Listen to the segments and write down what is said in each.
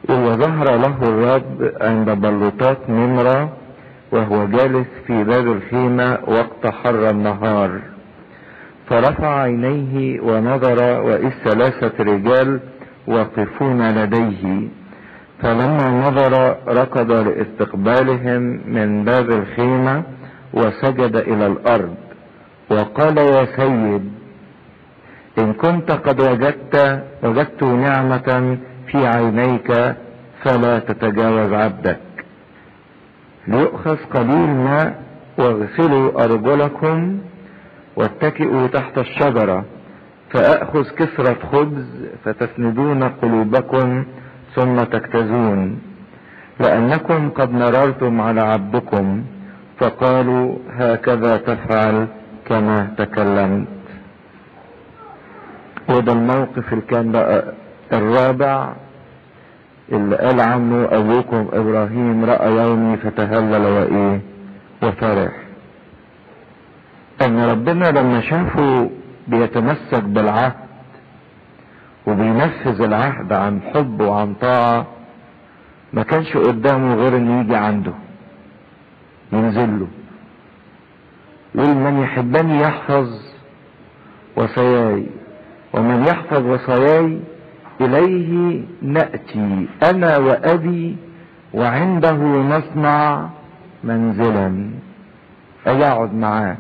وظهر له الرب عند بلوطات نمرة وهو جالس في باب الخيمة وقت حر النهار فرفع عينيه ونظر وإذ ثلاثة رجال واقفون لديه فلما نظر ركض لاستقبالهم من باب الخيمة وسجد إلى الأرض وقال يا سيد إن كنت قد وجدت وجدت نعمة في عينيك فلا تتجاوز عبدك ليؤخذ قليل ماء واغسلوا أرجلكم واتكئوا تحت الشجرة فأخذ كسرة خبز فتسندون قلوبكم ثم تكتزون لأنكم قد مررتم على عبدكم فقالوا هكذا تفعل كما تكلمت وده الموقف اللي كان بقى الرابع اللي قال عنه ابوكم ابراهيم راى يومي فتهلل وايه وفرح ان ربنا لما شافه بيتمسك بالعهد وبينفذ العهد عن حب وعن طاعة ما كانش قدامه غير انه يجي عنده ينزل له يقول من يحبني يحفظ وصاياي ومن يحفظ وصاياي إليه نأتي أنا وأبي وعنده نصنع منزلا أقعد معاه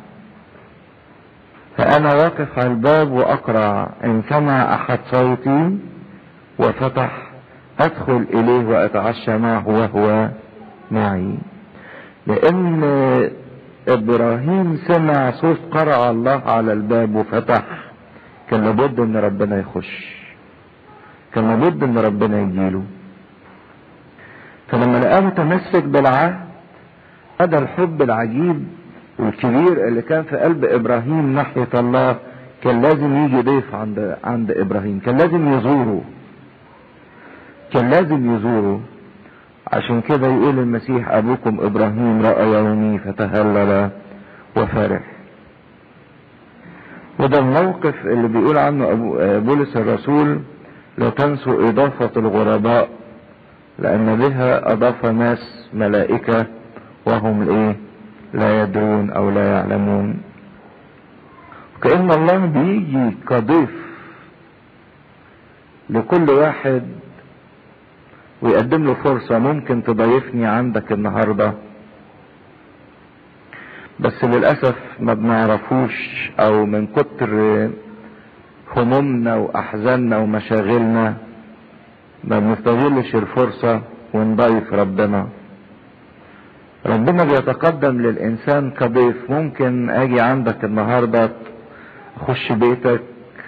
فأنا واقف على الباب وأقرع إن سمع أحد صوتي وفتح أدخل إليه وأتعشى معه وهو معي لأن إبراهيم سمع صوت قرع الله على الباب وفتح كان لابد إن ربنا يخش كان لابد ان ربنا يجيله فلما لقاه متمسك بالعهد هذا الحب العجيب والكبير اللي كان في قلب ابراهيم ناحية الله كان لازم يجي ضيف عند عند ابراهيم كان لازم يزوره كان لازم يزوره عشان كده يقول المسيح ابوكم ابراهيم راى يومي فتهلل وفرح وده الموقف اللي بيقول عنه أبو بولس الرسول لا تنسوا إضافة الغرباء لأن بها أضاف ناس ملائكة وهم الإيه؟ لا يدرون أو لا يعلمون. كأن الله بيجي كضيف لكل واحد ويقدم له فرصة ممكن تضيفني عندك النهاردة بس للأسف ما بنعرفوش أو من كتر همومنا واحزاننا ومشاغلنا ما بنستغلش الفرصة ونضيف ربنا ربنا بيتقدم للانسان كضيف ممكن اجي عندك النهاردة اخش بيتك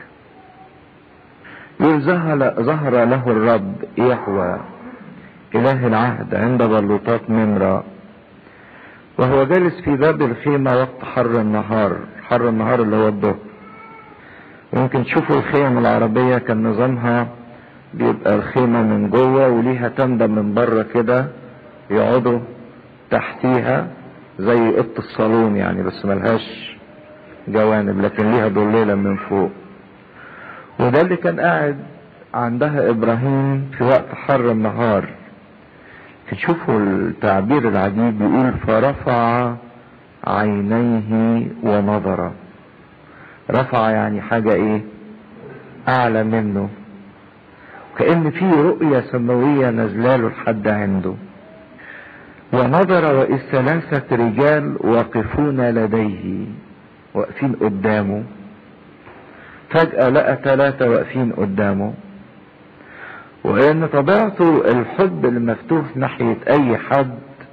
يقول ظهر له الرب يحوى اله العهد عند بلوطات نمرة وهو جالس في باب الخيمة وقت حر النهار حر النهار اللي هو الظهر ممكن تشوفوا الخيم العربية كان نظامها بيبقى الخيمة من جوه وليها تندة من بره كده يقعدوا تحتيها زي اوضه الصالون يعني بس ملهاش جوانب لكن ليها ضليلة من فوق وده اللي كان قاعد عندها ابراهيم في وقت حر النهار تشوفوا التعبير العجيب بيقول فرفع عينيه ونظر رفع يعني حاجة ايه اعلى منه كأن في رؤية سماوية نزلاله لحد عنده ونظر وإذ ثلاثة رجال واقفون لديه واقفين قدامه فجأة لقى ثلاثة واقفين قدامه وإن طبيعته الحب المفتوح ناحية أي حد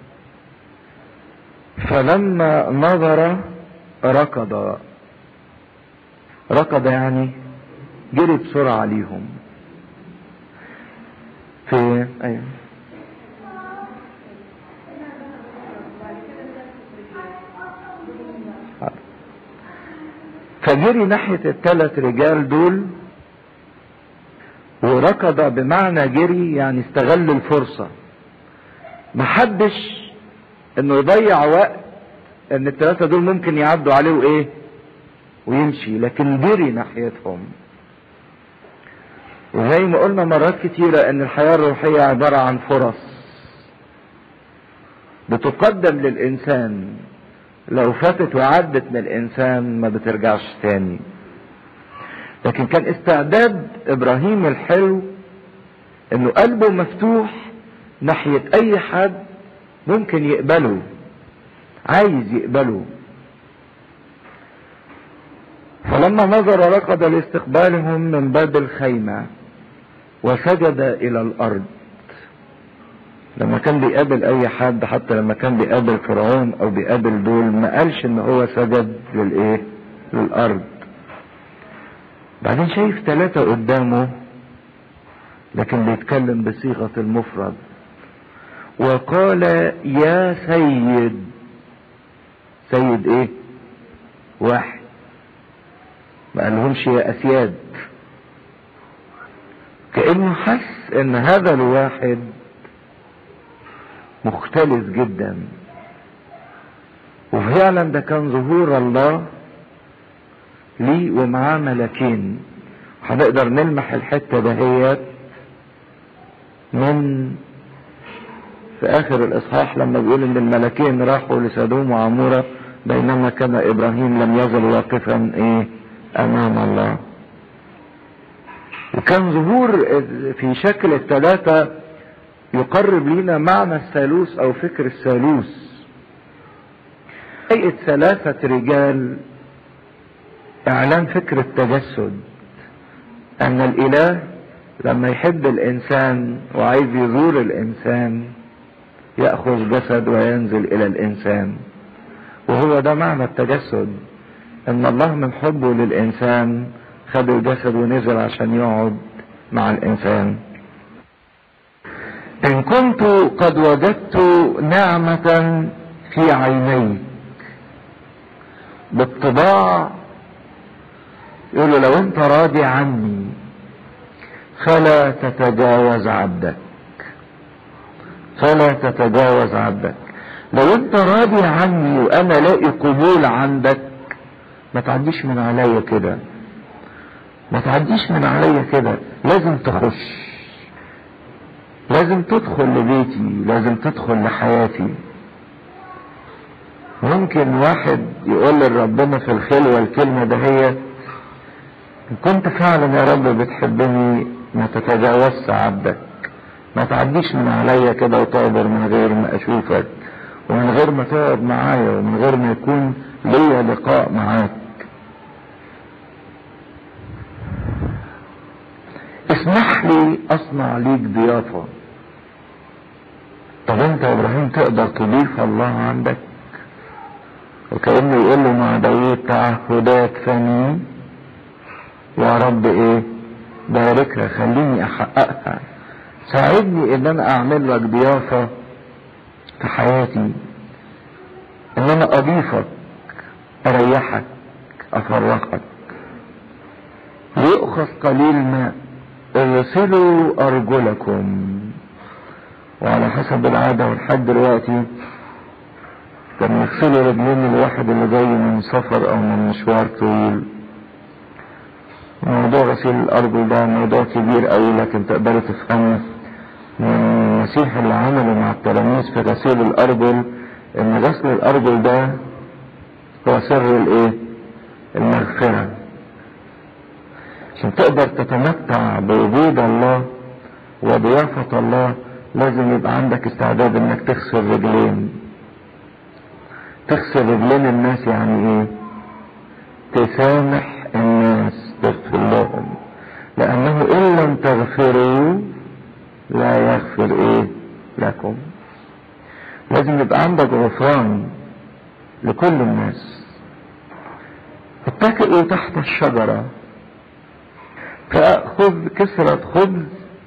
فلما نظر ركض ركض يعني جري بسرعة عليهم في أيوة فجري ناحية الثلاث رجال دول وركض بمعنى جري يعني استغل الفرصة محدش انه يضيع وقت ان الثلاثة دول ممكن يعدوا عليه وايه ويمشي لكن جري ناحيتهم وزي ما قلنا مرات كتيرة ان الحياة الروحية عبارة عن فرص بتقدم للانسان لو فاتت وعدت من الانسان ما بترجعش تاني لكن كان استعداد ابراهيم الحلو انه قلبه مفتوح ناحية اي حد ممكن يقبله عايز يقبله فلما نظر ركض لاستقبالهم من باب الخيمة وسجد الى الارض لما كان بيقابل اي حد حتى لما كان بيقابل فرعون او بيقابل دول ما قالش ان هو سجد للايه للارض بعدين شايف ثلاثة قدامه لكن بيتكلم بصيغة المفرد وقال يا سيد سيد ايه واحد ما قالهمش يا اسياد كانه حس ان هذا الواحد مختلف جدا وفعلا ده كان ظهور الله ليه ومعاه ملكين هنقدر نلمح الحتة دهيت من في اخر الاصحاح لما بيقول ان الملكين راحوا لسدوم وعمورة بينما كان ابراهيم لم يزل واقفا ايه امام الله وكان ظهور في شكل الثلاثة يقرب لنا معنى الثالوث او فكر الثالوث هيئة ثلاثة رجال اعلان فكر التجسد ان الاله لما يحب الانسان وعايز يزور الانسان ياخذ جسد وينزل الى الانسان وهو ده معنى التجسد ان الله من حبه للانسان خد الجسد ونزل عشان يقعد مع الانسان ان كنت قد وجدت نعمة في عينيك بالطباع يقول له لو انت راضي عني فلا تتجاوز عبدك فلا تتجاوز عبدك لو انت راضي عني وانا لاقي قبول عندك ما تعديش من عليا كده ما تعديش من عليا كده لازم تخش لازم تدخل لبيتي لازم تدخل لحياتي ممكن واحد يقول لربنا في الخلوة الكلمة دهيت إن كنت فعلا يا رب بتحبني ما تتجاوزش عبدك ما تعديش من عليا كده وتقدر من غير ما اشوفك ومن غير ما تقعد معايا ومن غير ما يكون ليا لقاء معاك اسمح لي اصنع ليك ضيافة طب انت يا ابراهيم تقدر تضيف الله عندك وكأنه يقول له مع داوود تعهدات فمي يا رب ايه باركها خليني احققها ساعدني ان انا اعمل لك ضيافة في حياتي ان انا اضيفك اريحك افرحك يؤخذ قليل ماء اغسلوا ارجلكم وعلى حسب العادة ولحد دلوقتي كانوا يغسلوا رجلين الواحد اللي جاي من سفر او من مشوار طويل موضوع غسيل الارجل ده موضوع كبير قوي لكن تقدروا تفهموا من المسيح اللي عمله مع التلاميذ في غسيل الارجل ان غسل الارجل ده هو سر الايه المغفرة عشان تقدر تتمتع بوجود الله وضيافة الله لازم يبقى عندك استعداد انك تغسل رجلين تغسل رجلين الناس يعني ايه تسامح الناس تغفر لهم لانه ان لم تغفروا لا يغفر ايه لكم لازم يبقى عندك غفران لكل الناس اتكئوا تحت الشجرة فأخذ كسرة خبز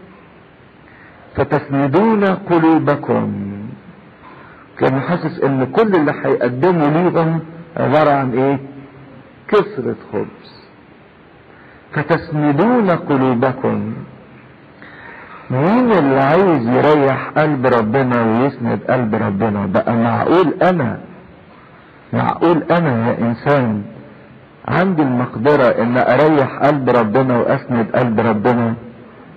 فتسندون قلوبكم كان حاسس ان كل اللي هيقدموا ليهم عبارة عن ايه كسرة خبز فتسندون قلوبكم مين اللي عايز يريح قلب ربنا ويسند قلب ربنا بقى معقول انا معقول انا يا انسان عندي المقدرة ان اريح قلب ربنا واسند قلب ربنا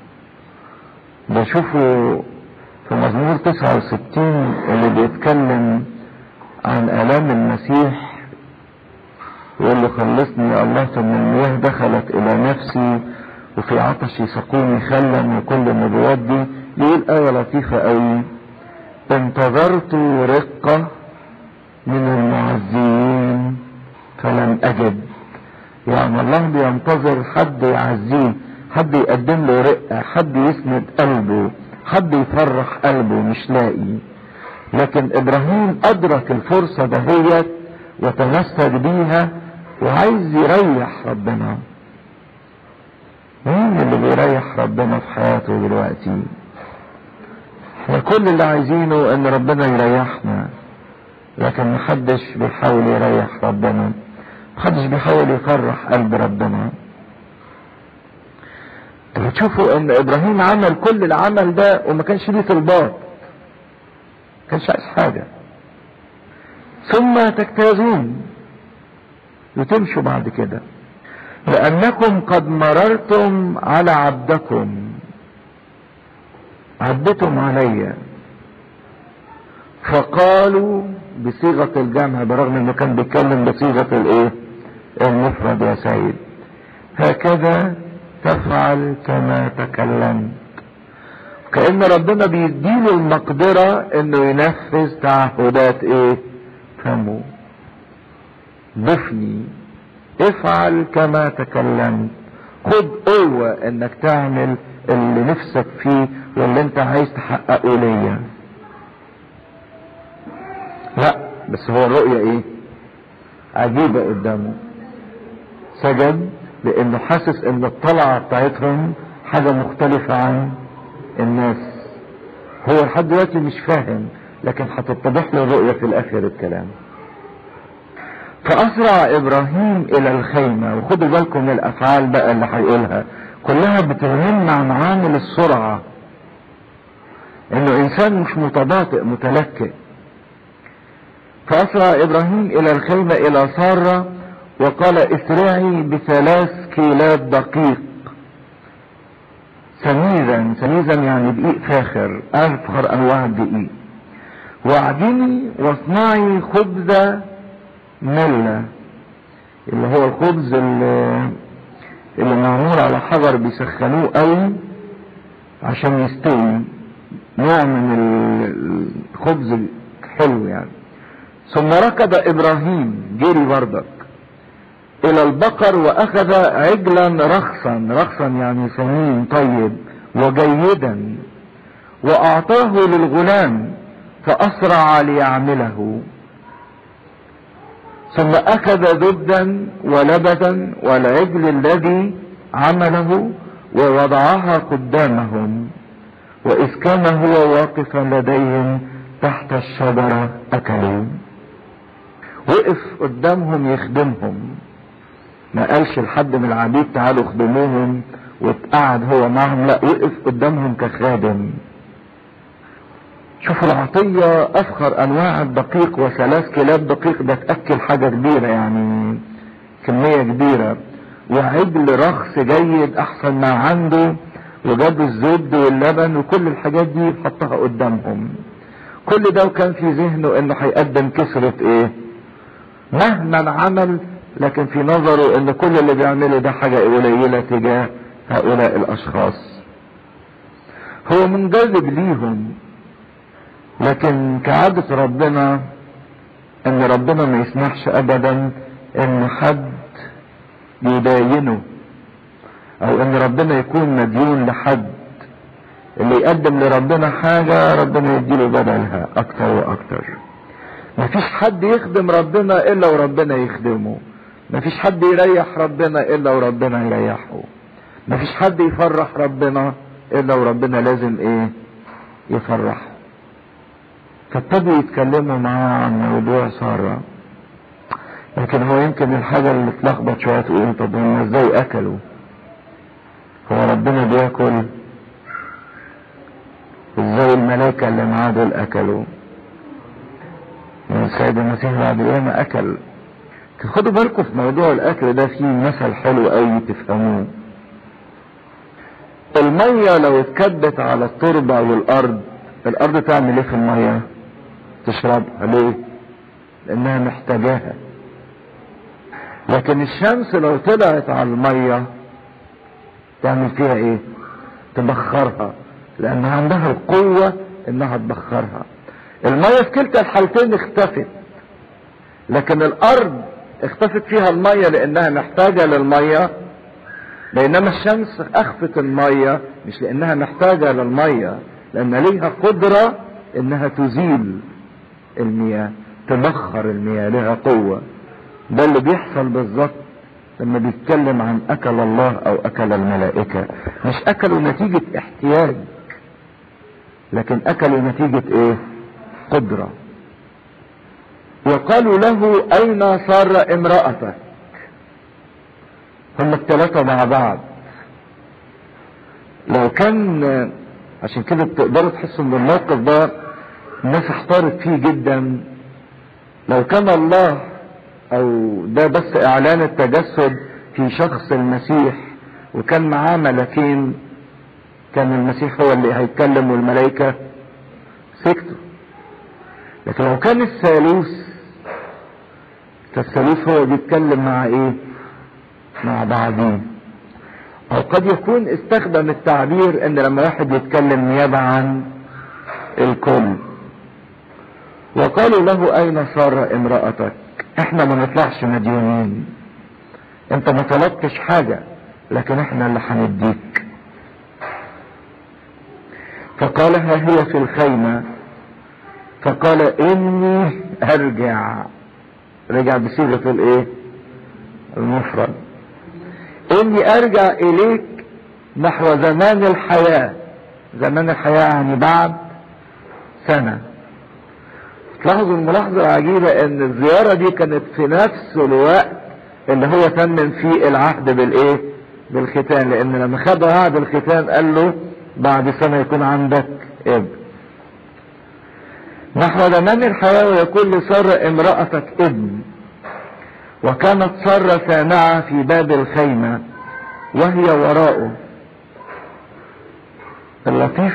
ده شوفوا في مزمور 69 اللي بيتكلم عن آلام المسيح يقول له خلصني يا الله ثم المياه دخلت إلى نفسي وفي عطشي سقوني خلا وكل النبوات دي يقول آية لطيفة قوي انتظرت رقة من المعزيين فلم أجد يعني الله بينتظر حد يعزيه حد يقدم له رقة حد يسند قلبه حد يفرح قلبه مش لاقي لكن ابراهيم ادرك الفرصة دهيت وتمسك بيها وعايز يريح ربنا مين اللي بيريح ربنا في حياته دلوقتي احنا كل اللي عايزينه ان ربنا يريحنا لكن محدش بيحاول يريح ربنا محدش بيحاول يفرح قلب ربنا بتشوفوا ان ابراهيم عمل كل العمل ده وما كانش ليه طلبات كانش عايز حاجة ثم تجتازون وتمشوا بعد كده لأنكم قد مررتم على عبدكم عدتم علي فقالوا بصيغة الجمع برغم انه كان بيتكلم بصيغة الايه المفرد يا سيد هكذا تفعل كما تكلمت كأن ربنا بيديله المقدرة انه ينفذ تعهدات ايه فمه ضفني افعل كما تكلمت خد قوة انك تعمل اللي نفسك فيه واللي انت عايز تحققه ليا لا بس هو الرؤية ايه عجيبة قدامه سجد لانه حاسس ان الطلعة بتاعتهم حاجة مختلفة عن الناس هو لحد دلوقتي مش فاهم لكن هتتضح له الرؤية في الاخر الكلام فاسرع ابراهيم الى الخيمة وخدوا بالكم من الافعال بقى اللي هيقولها كلها بتهم عن عامل السرعة انه انسان مش متباطئ متلكئ فاسرع ابراهيم الى الخيمة الى سارة وقال اسرعي بثلاث كيلات دقيق سميزا سميزا يعني دقيق فاخر افخر انواع الدقيق واعجني واصنعي خبز ملة اللي هو الخبز اللي, اللي معمول على حجر بيسخنوه قوي عشان يستوي نوع من الخبز حلو يعني ثم ركض ابراهيم جري بردك الى البقر واخذ عجلا رخصا رخصا يعني سمين طيب وجيدا واعطاه للغلام فاسرع ليعمله ثم اخذ دبدا ولبدا والعجل الذي عمله ووضعها قدامهم واذ كان هو واقفا لديهم تحت الشجرة اكلوا وقف قدامهم يخدمهم ما قالش لحد من العبيد تعالوا خدموهم واتقعد هو معهم لا وقف قدامهم كخادم شوفوا العطية افخر انواع الدقيق وثلاث كلاب دقيق ده تأكل حاجة كبيرة يعني كمية كبيرة وعجل رخص جيد احسن ما عنده وجاب الزبد واللبن وكل الحاجات دي حطها قدامهم كل ده وكان في ذهنه انه هيقدم كسرة ايه مهما عمل لكن في نظره ان كل اللي بيعمله ده حاجة قليلة تجاه هؤلاء الاشخاص هو منجذب ليهم لكن كعادة ربنا ان ربنا ما يسمحش ابدا ان حد يداينه او ان ربنا يكون مديون لحد اللي يقدم لربنا حاجة ربنا يديله بدلها اكتر واكتر مفيش حد يخدم ربنا الا وربنا يخدمه مفيش حد يريح ربنا الا وربنا يريحه مفيش حد يفرح ربنا الا وربنا لازم ايه يفرحه فابتدوا يتكلموا معاه عن موضوع سارة لكن هو يمكن الحاجة اللي اتلخبط شوية تقول طب هم ازاي اكلوا هو ربنا بياكل ازاي الملائكة اللي معاه دول اكلوا السيد المسيح بعد ما اكل خدوا بالكم في موضوع الاكل ده فيه مثل حلو قوي تفهموه المية لو اتكبت على التربة والارض الارض تعمل ايه في المية تشربها ليه لانها محتاجاها لكن الشمس لو طلعت على المية تعمل فيها ايه تبخرها لان عندها القوة انها تبخرها المية في كلتا الحالتين اختفت لكن الارض اختفت فيها المية لانها محتاجة للمية بينما الشمس اخفت المية مش لانها محتاجة للمية لان ليها قدرة انها تزيل المياه تبخر المياه لها قوة ده اللي بيحصل بالظبط لما بيتكلم عن اكل الله او اكل الملائكة مش اكلوا نتيجة احتياج لكن اكلوا نتيجة ايه قدرة وقالوا له اين صار امرأتك هم الثلاثة مع بعض لو كان عشان كده تقدروا تحسوا ان الموقف ده الناس احتارت فيه جدا لو كان الله او ده بس اعلان التجسد في شخص المسيح وكان معاه ملكين كان المسيح هو اللي هيتكلم والملائكة سكتوا لكن لو كان الثالوث فالثالوث هو بيتكلم مع ايه مع بعضين او قد يكون استخدم التعبير ان لما واحد يتكلم نيابة عن الكل وقالوا له اين صار امرأتك احنا ما نطلعش مديونين انت ما طلبتش حاجة لكن احنا اللي هنديك فقال ها هي في الخيمة فقال اني ارجع رجع بصيغة الايه المفرد اني ارجع اليك نحو زمان الحياة زمان الحياة يعني بعد سنة تلاحظوا الملاحظة العجيبة ان الزيارة دي كانت في نفس الوقت اللي هو تمم فيه العهد بالايه بالختان لان لما خد عهد الختان قال له بعد سنة يكون عندك ابن نحو زمان الحياة ويكون لسارة امرأتك ابن وكانت سارة سامعة في باب الخيمة وهي وراءه اللطيف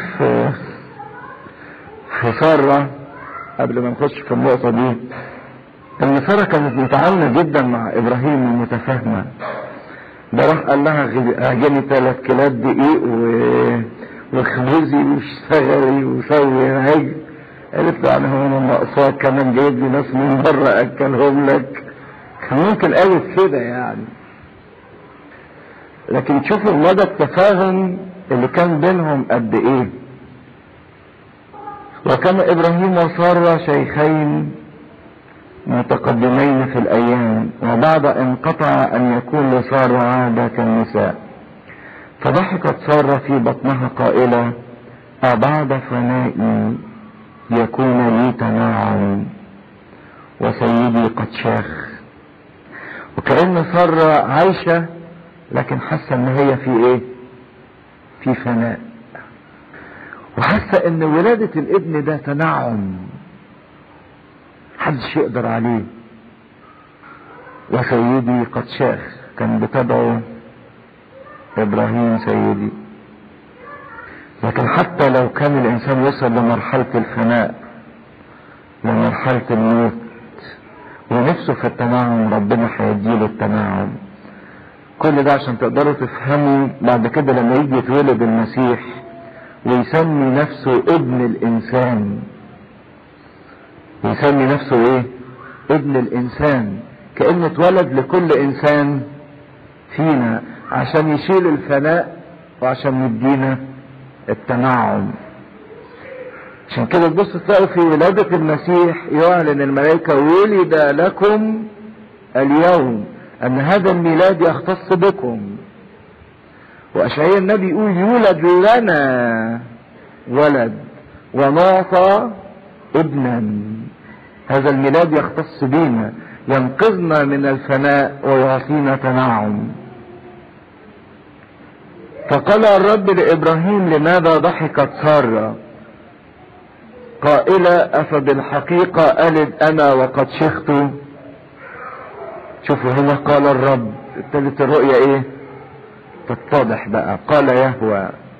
في سارة قبل ما نخش في النقطة دي ان سارة كانت متعاونة جدا مع ابراهيم ومتفاهمة ده راح قال لها اعجني ثلاث كيلات دقيق و... وخبزي واشتغلي وسوي عجل قالت له انا هو ناقصاك كمان جايب لي ناس من بره اكلهم لك كان ممكن قالت كده يعني لكن تشوفوا مدى التفاهم اللي كان بينهم قد ايه وكان ابراهيم وسارة شيخين متقدمين في الايام وبعد انقطع ان يكون لسارة عادة كالنساء فضحكت سارة في بطنها قائلة أبعد فنائي يكون لي تناعم وسيدي قد شاخ وكأن سارة عايشة لكن حاسة ان هي في ايه في فناء وحاسة ان ولادة الابن ده تنعم محدش يقدر عليه وسيدي قد شاخ كان بتدعو ابراهيم سيدي لكن حتى لو كان الانسان وصل لمرحلة الفناء لمرحلة الموت ونفسه في التناعم ربنا هيديله التناعم كل ده عشان تقدروا تفهموا بعد كده لما يجي يتولد المسيح ويسمي نفسه ابن الانسان يسمي نفسه ايه ابن الانسان كأنه اتولد لكل انسان فينا عشان يشيل الفناء وعشان يدينا التنعم عشان كده تبص تلاقوا في ولادة المسيح يعلن الملائكة ولد لكم اليوم ان هذا الميلاد يختص بكم واشعياء النبي يقول يولد لنا ولد ونعطى ابنا هذا الميلاد يختص بنا ينقذنا من الفناء ويعطينا تنعم فقال الرب لابراهيم لماذا ضحكت ساره قائلة أفبالحقيقة ألد أنا وقد شخت شوفوا هنا قال الرب ابتدت الرؤية إيه تتضح بقى قال يهوى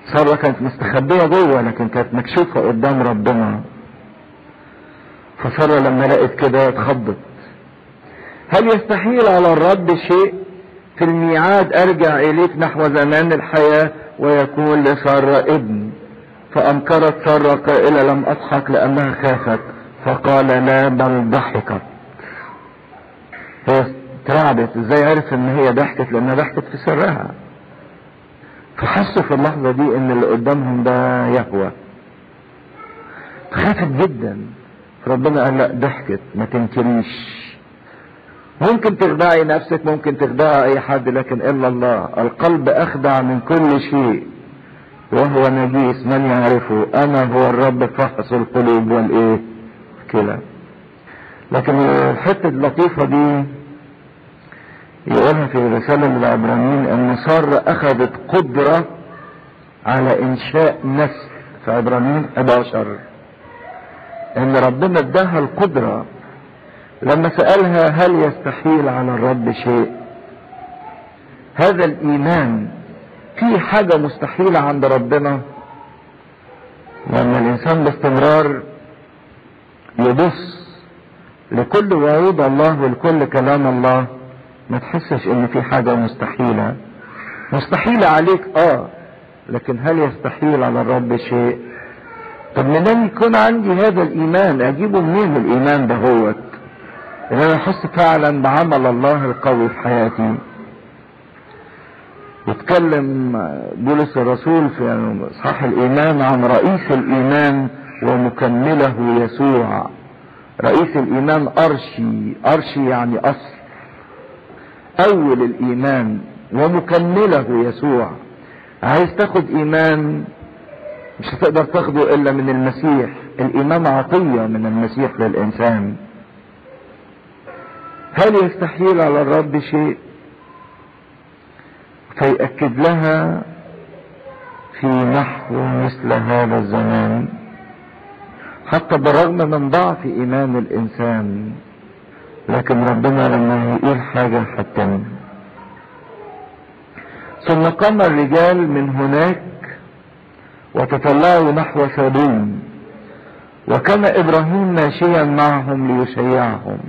سارة كانت مستخبية جوه لكن كانت مكشوفة قدام ربنا فسارة لما لقت كده اتخضت هل يستحيل على الرب شيء في الميعاد ارجع اليك نحو زمان الحياة ويكون لسارة ابن فانكرت سارة قائلة لم اضحك لانها خافت فقال لا بل ضحكت هي اترعبت ازاي عرف ان هي ضحكت لانها ضحكت في سرها فحسوا في اللحظة دي ان اللي قدامهم ده يهوى خافت جدا فربنا قال لا ضحكت ما تنكريش ممكن تخدعي نفسك ممكن تخدعي اي حد لكن الا الله القلب اخدع من كل شيء وهو نجيس من يعرفه انا هو الرب فحص القلوب والايه كلا لكن الحتة اللطيفة دي يقولها في رسالة للعبرانيين ان سارة اخذت قدرة على انشاء نسل في عبرانيين 11 ان ربنا اداها القدرة لما سألها هل يستحيل على الرب شيء هذا الايمان في حاجة مستحيلة عند ربنا لما الانسان باستمرار يبص لكل وعود الله ولكل كلام الله ما تحسش ان في حاجة مستحيلة مستحيلة عليك اه لكن هل يستحيل على الرب شيء طب منين يكون عندي هذا الايمان اجيبه منين الايمان ده هوت ان انا احس فعلا بعمل الله القوي في حياتي يتكلم بولس الرسول في اصحاح الايمان عن رئيس الايمان ومكمله يسوع رئيس الايمان ارشي ارشي يعني اصل اول الايمان ومكمله يسوع عايز تاخد ايمان مش هتقدر تاخده الا من المسيح الايمان عطية من المسيح للانسان هل يستحيل على الرب شيء فيأكد لها في نحو مثل هذا الزمان حتى بالرغم من ضعف ايمان الانسان لكن ربنا لما يقول حاجة حتم ثم قام الرجال من هناك وتطلعوا نحو سدوم وكان ابراهيم ماشيا معهم ليشيعهم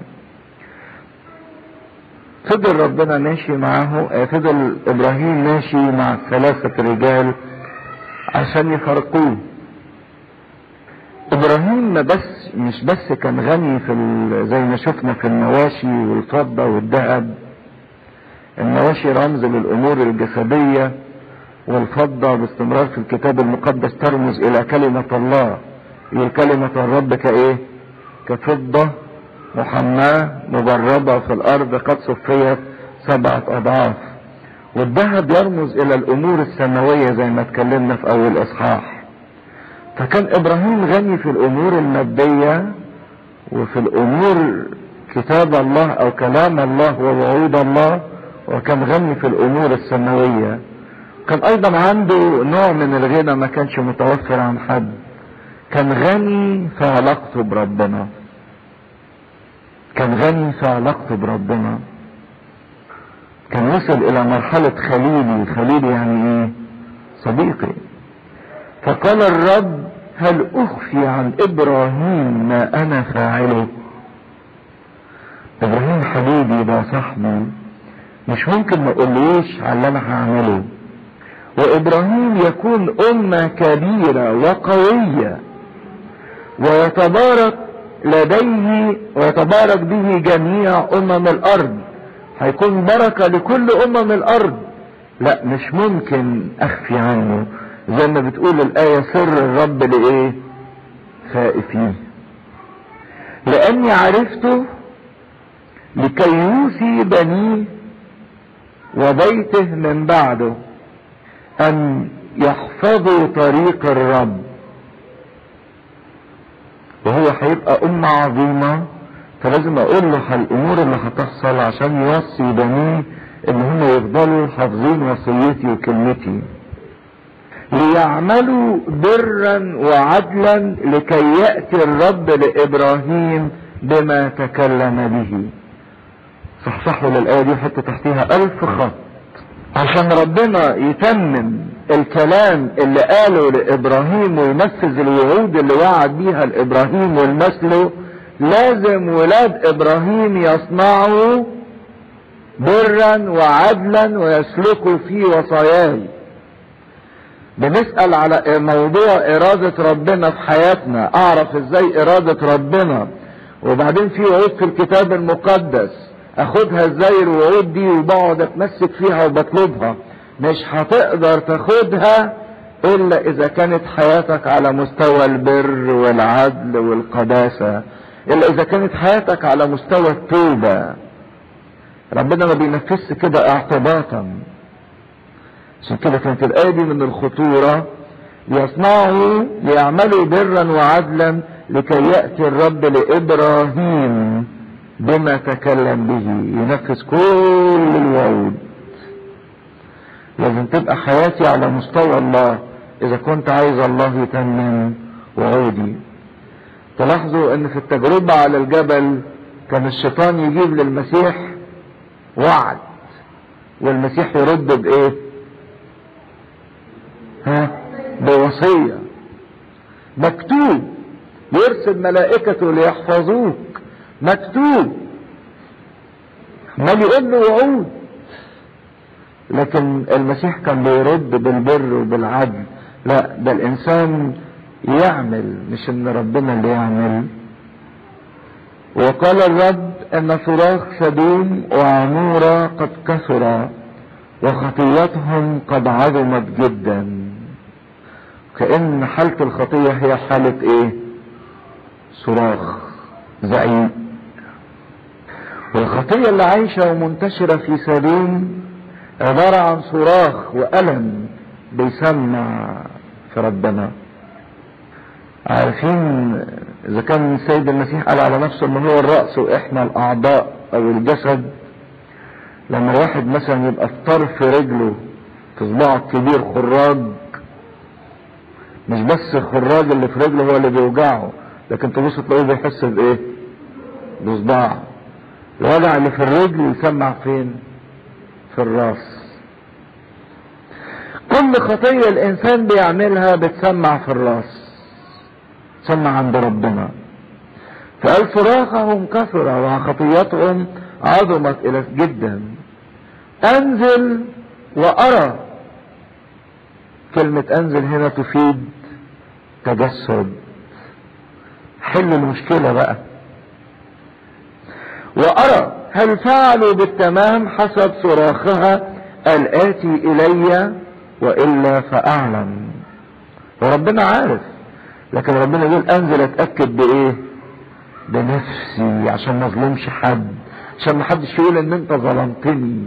فضل ربنا ماشي معه فضل ابراهيم ماشي مع ثلاثة رجال عشان يفرقوه ابراهيم ما بس مش بس كان غني في زي ما شفنا في النواشي والفضة والذهب النواشي رمز للامور الجسدية والفضة باستمرار في الكتاب المقدس ترمز الى كلمة الله هي كلمة الرب كايه كفضة محماة مبردة في الارض قد صفيت سبعة اضعاف والذهب يرمز الى الامور السماوية زي ما اتكلمنا في اول اصحاح فكان ابراهيم غني في الامور المادية وفي الامور كتاب الله او كلام الله ووعود الله وكان غني في الامور السماوية كان ايضا عنده نوع من الغنى ما كانش متوفر عن حد كان غني في علاقته بربنا كان غني في علاقته بربنا كان وصل الى مرحلة خليلي خليلي يعني ايه صديقي فقال الرب هل اخفي عن ابراهيم ما انا فاعله ابراهيم حبيبي ده صاحبي مش ممكن ما اقولوش على اللي انا هعمله وابراهيم يكون امة كبيرة وقوية ويتبارك لديه ويتبارك به جميع امم الارض هيكون بركة لكل امم الارض لا مش ممكن اخفي عنه زي ما بتقول الآية سر الرب لإيه خائفين لأني عرفته لكي يوصي بنيه وبيته من بعده أن يحفظوا طريق الرب وهو هيبقى أمة عظيمة فلازم أقول له الأمور اللي هتحصل عشان يوصي بنيه إن هم يفضلوا حافظين وصيتي وكلمتي ليعملوا برا وعدلا لكي يأتي الرب لإبراهيم بما تكلم به صحصحوا للآية دي حتى تحتها ألف خط عشان ربنا يتمم الكلام اللي قاله لابراهيم وينفذ الوعود اللي وعد بيها لابراهيم والمثله لازم ولاد ابراهيم يصنعوا برا وعدلا ويسلكوا في وصاياه بنسأل على موضوع إرادة ربنا في حياتنا أعرف إزاي إرادة ربنا وبعدين في وعود في الكتاب المقدس أخدها إزاي الوعود دي وبقعد أتمسك فيها وبطلبها مش هتقدر تاخدها إلا إذا كانت حياتك على مستوى البر والعدل والقداسة إلا إذا كانت حياتك على مستوى التوبة ربنا ما بينفذش كده اعتباطا عشان كده كانت الآية دي من الخطورة ليصنعوا ليعملوا برا وعدلا لكي يأتي الرب لإبراهيم بما تكلم به ينفذ كل الوعود لازم تبقى حياتي على مستوى الله إذا كنت عايز الله يتمم وعودي تلاحظوا ان في التجربة على الجبل كان الشيطان يجيب للمسيح وعد والمسيح يرد بايه ها بوصية مكتوب يرسل ملائكته ليحفظوك مكتوب عمال يقول له وعود لكن المسيح كان بيرد بالبر وبالعدل لا ده الانسان يعمل مش ان ربنا اللي يعمل وقال الرب ان صراخ سدوم وعمورة قد كثر وخطيتهم قد عظمت جدا كأن حالة الخطية هي حالة ايه صراخ زعيم والخطية اللي عايشة ومنتشرة في سدوم عبارة عن صراخ وألم بيسمع في ربنا عارفين اذا كان السيد المسيح قال على نفسه ان هو الرأس واحنا الاعضاء او الجسد لما الواحد مثلا يبقى في طرف رجله في صباعه الكبير خراج مش بس الخراج اللي في رجله هو اللي بيوجعه لكن تبص تلاقيه بيحس بايه بصباعه الوجع اللي في الرجل يسمع فين في الراس كل خطية الانسان بيعملها بتسمع في الراس تسمع عند ربنا فقال صراخهم كثر وخطيتهم عظمت الى جدا انزل وارى كلمة انزل هنا تفيد تجسد حل المشكلة بقى وارى هل فعلوا بالتمام حسب صراخها الاتي الي والا فاعلم وربنا عارف لكن ربنا يقول انزل اتاكد بايه بنفسي عشان ما اظلمش حد عشان ما حدش يقول ان انت ظلمتني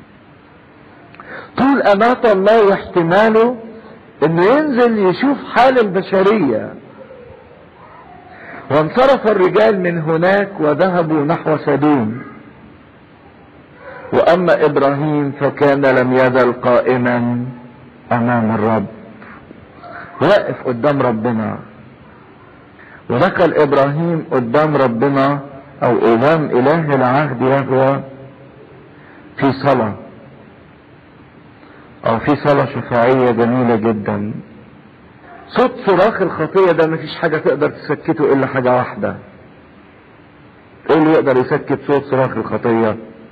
طول امات الله واحتماله انه ينزل يشوف حال البشرية وانصرف الرجال من هناك وذهبوا نحو سدوم واما ابراهيم فكان لم يزل قائما امام الرب واقف قدام ربنا ودخل ابراهيم قدام ربنا او قدام اله العهد يهوى في صلاة او في صلاة شفاعية جميلة جدا صوت صراخ الخطية ده مفيش حاجة تقدر تسكته الا حاجة واحدة ايه اللي يقدر يسكت صوت صراخ الخطية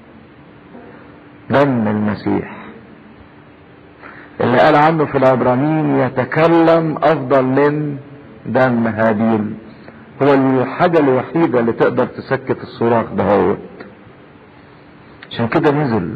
دم المسيح اللي قال عنه في العبرانيين يتكلم افضل من دم هابيل هو الحاجة الوحيدة اللي تقدر تسكت الصراخ دهوت عشان كده نزل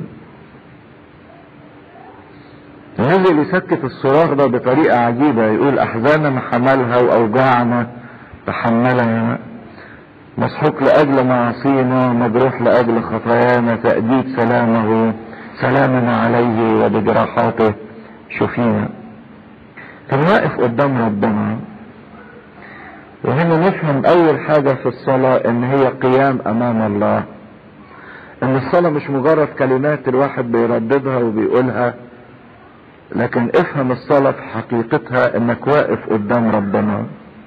نزل يسكت الصراخ ده بطريقة عجيبة يقول احزاننا حملها واوجاعنا تحملها مسحوق لاجل معاصينا مجروح لاجل خطايانا تأديب سلامه سلامنا عليه وبجراحاته شفينا كان واقف قدام ربنا وهنا نفهم اول حاجة في الصلاة ان هي قيام امام الله ان الصلاة مش مجرد كلمات الواحد بيرددها وبيقولها لكن افهم الصلاة في حقيقتها انك واقف قدام ربنا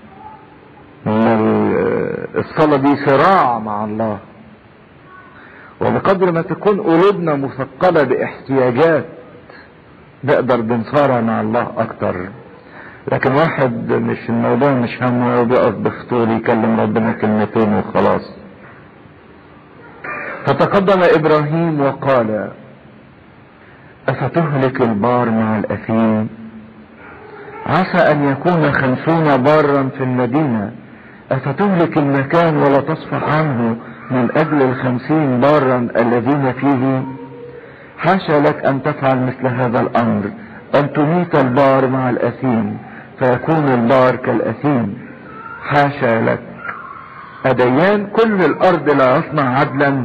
الصلاة دي صراع مع الله وبقدر ما تكون قلوبنا مثقلة باحتياجات نقدر بنصارع مع الله اكتر لكن واحد مش الموضوع مش همه وبيقف بفطور يكلم ربنا كلمتين وخلاص فتقدم ابراهيم وقال افتهلك البار مع الاثيم عسى ان يكون خمسون بارا في المدينة افتهلك المكان ولا تصفح عنه من اجل الخمسين بارا الذين فيه حاشا لك ان تفعل مثل هذا الامر ان تميت البار مع الاثيم فيكون البار كالاثيم حاشا لك اديان كل الارض لا يصنع عدلا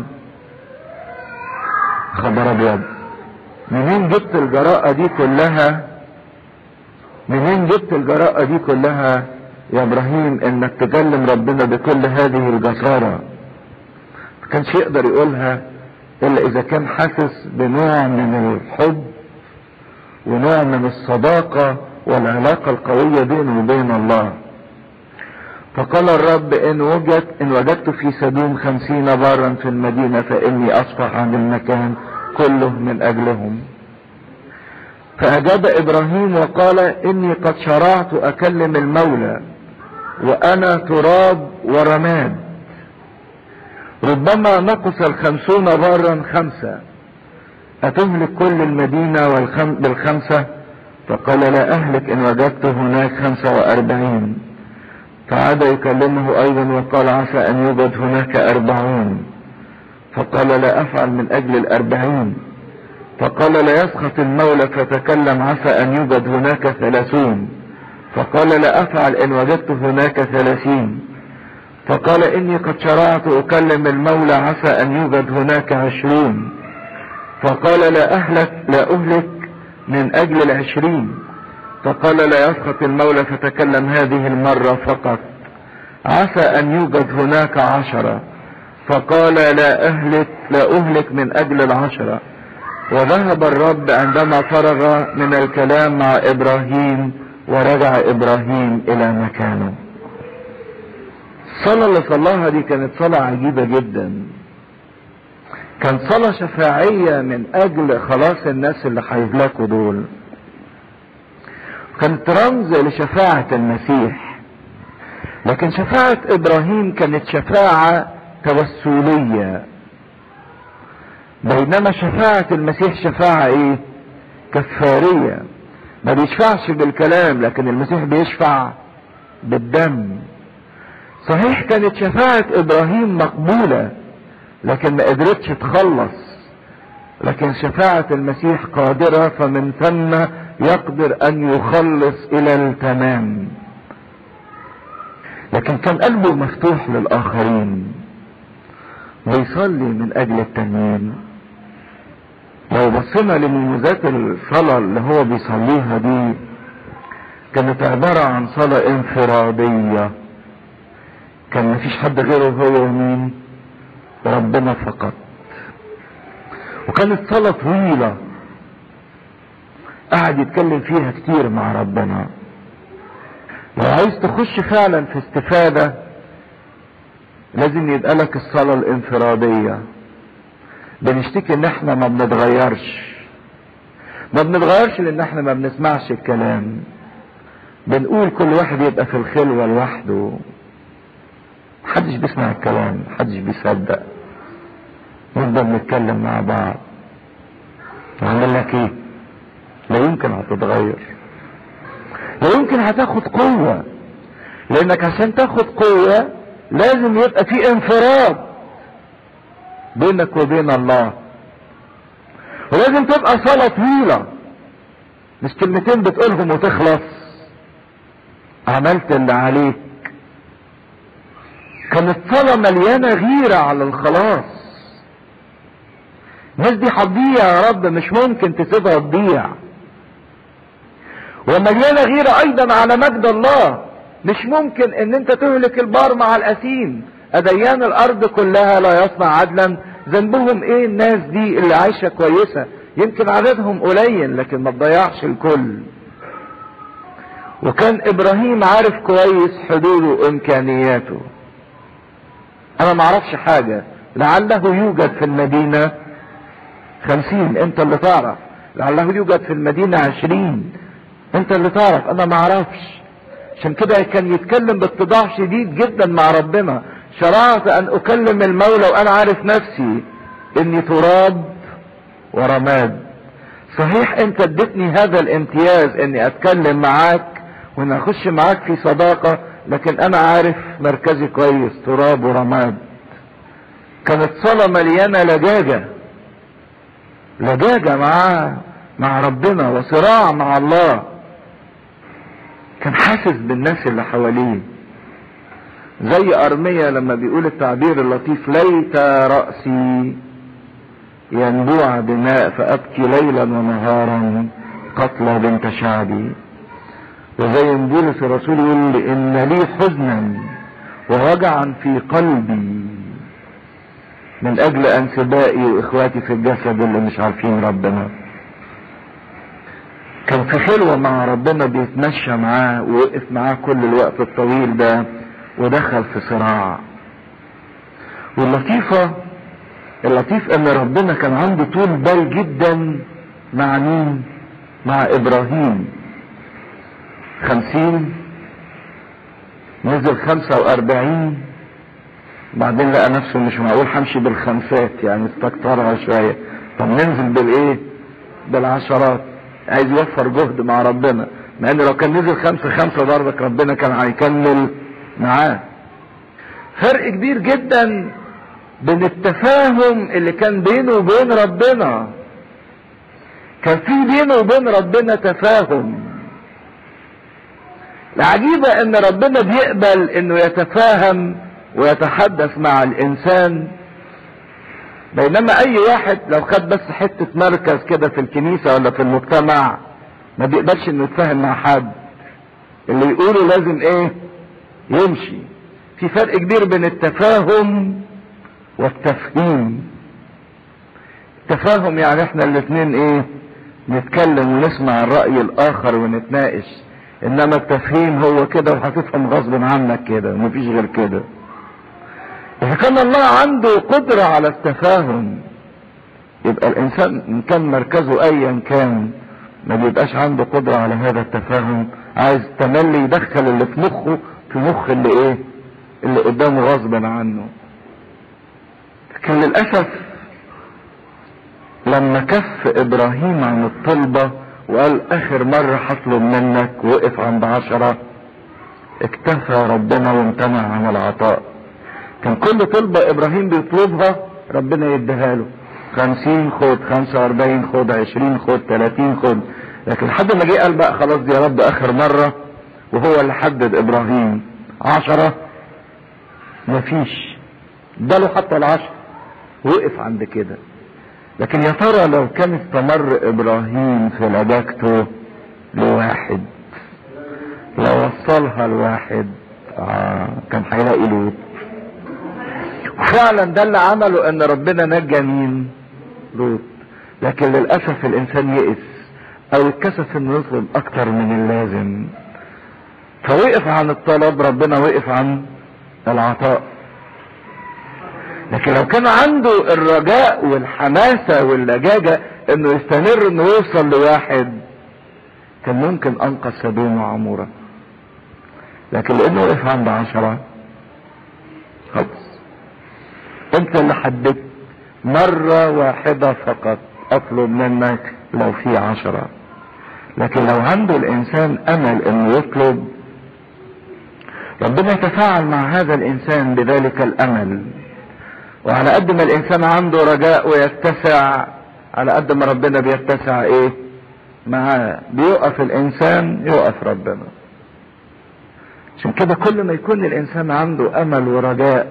خبر ابيض منين جبت الجراءة دي كلها منين جبت الجراءة دي كلها يا ابراهيم انك تكلم ربنا بكل هذه الجسارة ما كانش يقدر يقولها الا اذا كان حاسس بنوع من الحب ونوع من الصداقة والعلاقة القوية بينه وبين الله فقال الرب ان وجدت ان وجدت في سدوم خمسين بارا في المدينة فاني اصفح عن المكان كله من اجلهم فاجاب ابراهيم وقال اني قد شرعت اكلم المولى وانا تراب ورماد ربما نقص الخمسون بارا خمسة أتهلك كل المدينة والخم... بالخمسة فقال لا أهلك إن وجدت هناك خمسة وأربعين فعاد يكلمه أيضا وقال عسى أن يوجد هناك أربعون فقال لا أفعل من أجل الأربعين فقال لا يسخط المولى فتكلم عسى أن يوجد هناك ثلاثون فقال لا أفعل إن وجدت هناك ثلاثين فقال إني قد شرعت أكلم المولى عسى أن يوجد هناك عشرون فقال لا أهلك لا أهلك من أجل العشرين فقال لا يسخط المولى فتكلم هذه المرة فقط عسى أن يوجد هناك عشرة فقال لا أهلك لا أهلك من أجل العشرة وذهب الرب عندما فرغ من الكلام مع إبراهيم ورجع إبراهيم إلى مكانه الصلاة اللي صلاها دي كانت صلاة عجيبة جدا كانت صلاة شفاعية من أجل خلاص الناس اللي هيهلكوا دول كانت رمز لشفاعة المسيح لكن شفاعة إبراهيم كانت شفاعة توسلية بينما شفاعة المسيح شفاعة ايه كفارية ما بيشفعش بالكلام لكن المسيح بيشفع بالدم صحيح كانت شفاعة ابراهيم مقبولة لكن ما قدرتش تخلص لكن شفاعة المسيح قادرة فمن ثم يقدر ان يخلص الى التمام لكن كان قلبه مفتوح للاخرين ويصلي من اجل التنين لو بصينا لميزات الصلاة اللي هو بيصليها دي كانت عبارة عن صلاة انفرادية كان مفيش حد غيره هو ومين ربنا فقط وكانت صلاة طويلة قعد يتكلم فيها كتير مع ربنا لو عايز تخش فعلا في استفادة لازم يبقى لك الصلاة الانفرادية بنشتكي ان احنا ما بنتغيرش ما بنتغيرش لان احنا ما بنسمعش الكلام بنقول كل واحد يبقى في الخلوة لوحده محدش بيسمع الكلام محدش بيصدق نفضل نتكلم مع بعض وعمل لك ايه لا يمكن هتتغير لا يمكن هتاخد قوة لانك عشان تاخد قوة لازم يبقى في انفراد بينك وبين الله ولازم تبقى صلاة طويلة مش كلمتين بتقولهم وتخلص عملت اللي عليك كانت صلاة مليانة غيرة على الخلاص الناس دي هتضيع يا رب مش ممكن تسيبها تضيع ومليانة غيرة ايضا على مجد الله مش ممكن ان انت تهلك البار مع الاثيم اديان الارض كلها لا يصنع عدلا ذنبهم ايه الناس دي اللي عايشة كويسة يمكن عددهم قليل لكن ما تضيعش الكل وكان ابراهيم عارف كويس حدوده وامكانياته انا ما اعرفش حاجة لعله يوجد في المدينة خمسين انت اللي تعرف لعله يوجد في المدينة عشرين انت اللي تعرف انا ما اعرفش عشان كده كان يتكلم باتضاع شديد جدا مع ربنا شرعت ان اكلم المولى وانا عارف نفسي اني تراب ورماد صحيح انت اديتني هذا الامتياز اني اتكلم معاك وان اخش معاك في صداقة لكن انا عارف مركزي كويس تراب ورماد كانت صلاة مليانة لجاجة لجاجة معاه مع ربنا وصراع مع الله كان حاسس بالناس اللي حواليه زي أرمية لما بيقول التعبير اللطيف ليت رأسي ينبوع دماء فأبكي ليلا ونهارا قتلى بنت شعبي وزي بولس الرسول يقول إن لي حزنا ووجعا في قلبي من أجل أنسبائي وإخواتي في الجسد اللي مش عارفين ربنا كان في خلوة مع ربنا بيتمشى معاه ووقف معاه كل الوقت الطويل ده ودخل في صراع واللطيفة اللطيف ان ربنا كان عنده طول بال جدا مع مين مع ابراهيم خمسين نزل خمسة واربعين بعدين لقى نفسه مش معقول همشي بالخمسات يعني استكترها شوية طب ننزل بالايه بالعشرات عايز يوفر جهد مع ربنا مع ان لو كان نزل خمسة خمسة برضك ربنا كان هيكمل معاه فرق كبير جدا بين التفاهم اللي كان بينه وبين ربنا كان في بينه وبين ربنا تفاهم العجيبة ان ربنا بيقبل انه يتفاهم ويتحدث مع الانسان بينما اي واحد لو خد بس حتة مركز كده في الكنيسة ولا في المجتمع ما بيقبلش انه يتفاهم مع حد اللي يقوله لازم ايه يمشي في فرق كبير بين التفاهم والتفهيم التفاهم يعني احنا الاثنين ايه نتكلم ونسمع الرأي الاخر ونتناقش انما التفهيم هو كده وهتفهم غصب عنك كده ومفيش غير كده اذا كان الله عنده قدرة على التفاهم يبقى الانسان ان كان مركزه ايا كان ما بيبقاش عنده قدرة على هذا التفاهم عايز تملي يدخل اللي في مخه في مخ اللي ايه اللي قدامه غصبا عنه لكن للأسف لما كف إبراهيم عن الطلبة وقال آخر مرة هطلب منك وقف عند عشرة اكتفى ربنا وامتنع عن العطاء كان كل طلبة إبراهيم بيطلبها ربنا يديها له خمسين خد خمسة واربعين خد عشرين خد تلاتين خد لكن لحد ما جه قال بقى خلاص دي يا رب آخر مرة وهو اللي حدد إبراهيم عشرة مفيش اداله حتى العشر وقف عند كده لكن يا ترى لو كان استمر ابراهيم في لجاجته لواحد لو وصلها لواحد آه كان هيلاقي لوط وفعلا ده اللي عمله ان ربنا نجى مين لوط لكن للاسف الانسان يئس او اتكسف انه يطلب اكتر من اللازم فوقف عن الطلب ربنا وقف عن العطاء لكن لو كان عنده الرجاء والحماسة واللجاجة انه يستمر انه يوصل لواحد كان ممكن انقذ سدوم وعمورة لكن لانه وقف عند عشرة خلاص انت اللي حددت مرة واحدة فقط اطلب منك لو في عشرة لكن لو عنده الانسان امل انه يطلب ربنا يتفاعل مع هذا الانسان بذلك الامل وعلى قد ما الانسان عنده رجاء ويتسع على قد ما ربنا بيتسع ايه معاه بيقف الانسان يقف ربنا عشان كده كل ما يكون الانسان عنده امل ورجاء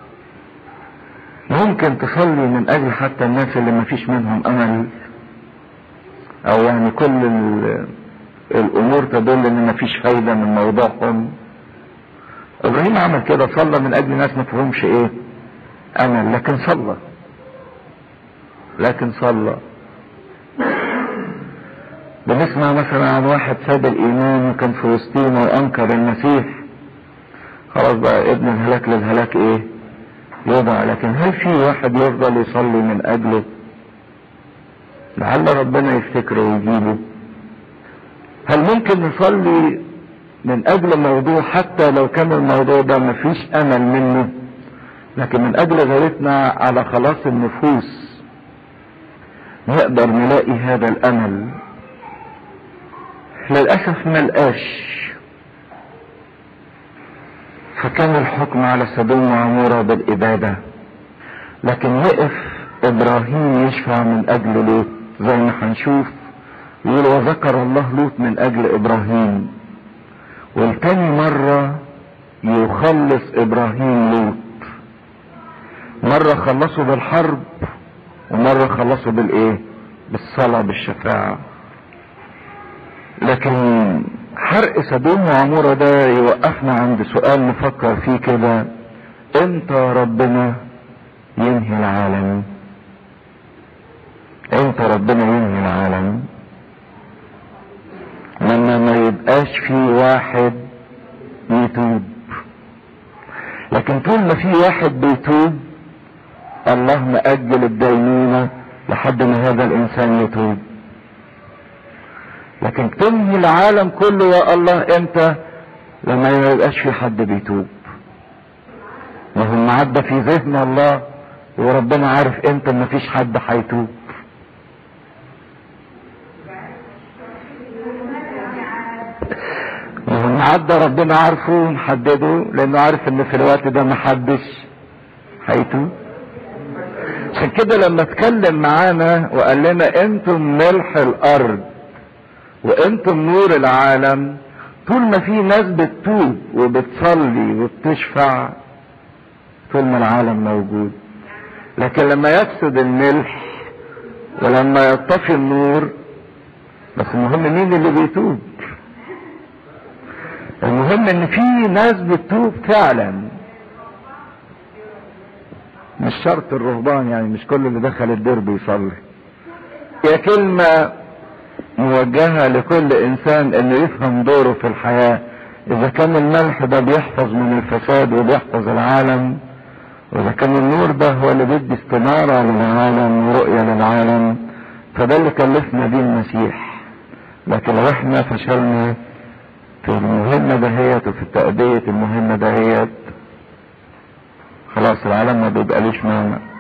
ممكن تصلي من اجل حتى الناس اللي ما فيش منهم امل او يعني كل الامور تدل ان ما فيش فايدة من موضوعهم ابراهيم عمل كده صلى من اجل ناس ما فيهمش ايه امل لكن صلى لكن صلى بنسمع مثلا عن واحد ساب الايمان وكان في وسطينا وانكر المسيح خلاص بقى ابن الهلاك للهلاك ايه يوضع لكن هل في واحد يفضل يصلي من اجله لعل ربنا يفتكره ويجيبه هل ممكن نصلي من اجل موضوع حتى لو كان الموضوع ده مفيش امل منه لكن من اجل غيرتنا على خلاص النفوس نقدر نلاقي هذا الامل للاسف ملقاش فكان الحكم على سدوم وعمورة بالإبادة لكن وقف إبراهيم يشفع من أجل لوط زي ما هنشوف يقول وذكر الله لوط من أجل إبراهيم والتاني مرة يخلص إبراهيم لوط مرة خلصوا بالحرب ومرة خلصوا بالإيه؟ بالصلاة بالشفاعة لكن حرق سدوم وعمورة ده يوقفنا عند سؤال نفكر فيه كده امتى ربنا ينهي العالم امتى ربنا ينهي العالم لما ما يبقاش في واحد يتوب لكن طول ما في واحد بيتوب الله مأجل الدينونة لحد ما هذا الانسان يتوب لكن تنهي العالم كله يا الله امتى لما ما يبقاش في حد بيتوب ما هو معدى في ذهن الله وربنا عارف امتى ما فيش حد هيتوب ما هو معدى ربنا عارفه ومحدده لانه عارف ان في الوقت ده محدش هيتوب عشان كده لما اتكلم معانا وقال لنا انتم ملح الارض وانتم نور العالم طول ما في ناس بتتوب وبتصلي وبتشفع طول ما العالم موجود لكن لما يفسد الملح ولما يطفي النور بس المهم مين اللي بيتوب المهم ان في ناس بتتوب فعلا مش شرط الرهبان يعني مش كل اللي دخل الدير بيصلي هي كلمة موجهة لكل انسان انه يفهم دوره في الحياة اذا كان الملح ده بيحفظ من الفساد وبيحفظ العالم واذا كان النور ده هو اللي بيدي استنارة للعالم ورؤية للعالم فده اللي كلفنا بيه المسيح لكن لو احنا فشلنا في المهمة دهيت وفي تأدية المهمة دهيت خلاص العالم ما بيبقاليش معنى